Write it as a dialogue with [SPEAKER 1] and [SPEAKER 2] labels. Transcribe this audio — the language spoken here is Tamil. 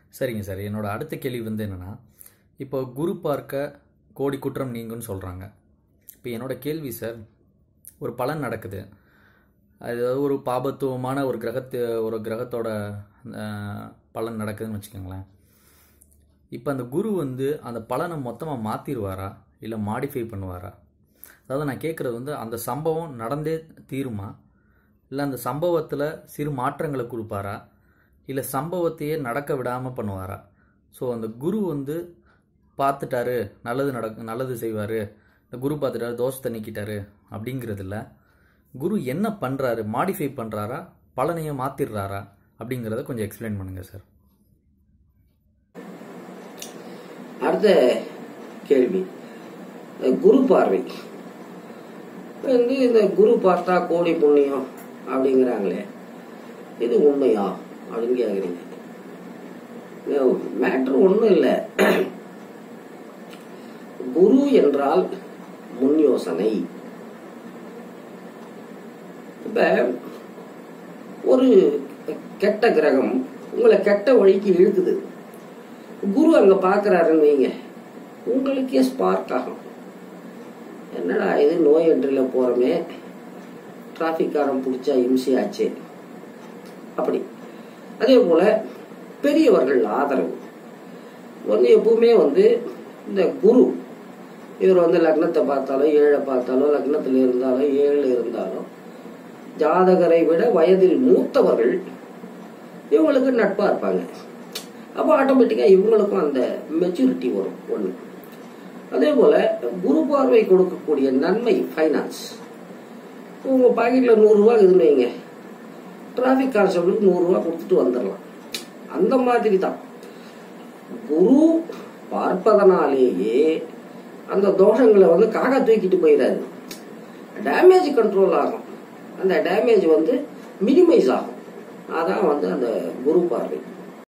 [SPEAKER 1] சரிங்க சார் என்னோட அடுத்த கேள்வி வந்து என்னென்னா இப்போ குரு பார்க்க கோடி குற்றம் நீங்கும்னு சொல்கிறாங்க இப்போ என்னோட கேள்வி சார் ஒரு பலன் நடக்குது அதாவது ஒரு பாபத்துவமான ஒரு கிரகத்து ஒரு கிரகத்தோட அஹ், பலன் நடக்குதுன்னு வச்சுக்கோங்களேன் இப்போ அந்த குரு வந்து அந்த பலனை மொத்தமாக மாற்றிடுவாரா இல்லை மாடிஃபை பண்ணுவாரா அதாவது நான் கேட்குறது வந்து அந்த சம்பவம் நடந்தே தீருமா இல்லை அந்த சம்பவத்தில் சிறு மாற்றங்களை கொடுப்பாரா இல்லை சம்பவத்தையே நடக்க விடாமல் பண்ணுவாரா ஸோ அந்த குரு வந்து பார்த்துட்டாரு நல்லது நடக்கு நல்லது செய்வார் இந்த குரு பார்த்துட்டாரு தோஷத்தை நீக்கிட்டாரு அப்படிங்கிறது இல்ல குரு என்ன பண்ணுறாரு மாடிஃபை பண்ணுறாரா பலனையை மாற்றிடுறாரா அப்படிங்கிறத கொஞ்சம் எக்ஸ்பிளைன் பண்ணுங்கள் சார்
[SPEAKER 2] அடுத்த கேள்வி இந்த குரு பார்வை வந்து இந்த குரு பார்த்தா கோடி புண்ணியம் அப்படிங்கிறாங்களே இது உண்மையா அப்படின்னு கேக்குறீங்க மேட்ரு ஒன்றும் இல்லை குரு என்றால் முன் யோசனை இப்ப ஒரு கெட்ட கிரகம் உங்களை கெட்ட வழிக்கு இழுக்குது குரு அங்க பாக்குறாருன்னு வைங்க உங்களுக்கே ஸ்பார்க் ஆகும் என்னடா இது நோய் என்ட்ரில போறோமே டிராஃபிக்காரன் பிடிச்சா இம்சையாச்சே அப்படி அதே போல பெரியவர்கள் ஆதரவு வந்து எப்பவுமே வந்து இந்த குரு இவர் வந்து லக்னத்தை பார்த்தாலும் ஏழை பார்த்தாலும் லக்னத்தில் இருந்தாலும் ஏழு இருந்தாலும் ஜாதகரை விட வயதில் மூத்தவர்கள் இவங்களுக்கு நட்பா இருப்பாங்க அப்போ ஆட்டோமேட்டிக்கா இவங்களுக்கும் அந்த மெச்சூரிட்டி வரும் ஒண்ணு அதே போல குரு பார்வை கொடுக்கக்கூடிய நன்மை ஃபைனான்ஸ் உங்க பாக்கெட்ல நூறு ரூபாய் இருக்குதுன்னு வைங்க டிராஃபிக் கான்ஸ்டபிளுக்கு நூறு ரூபாய் கொடுத்துட்டு வந்துடலாம் அந்த மாதிரி தான் குரு பார்ப்பதனாலேயே அந்த தோஷங்களை வந்து காக்கா தூக்கிட்டு போயிடாது டேமேஜ் கண்ட்ரோல் ஆகும் அந்த டேமேஜ் வந்து மினிமைஸ் ஆகும் அதான் வந்து அந்த குரு பார்வை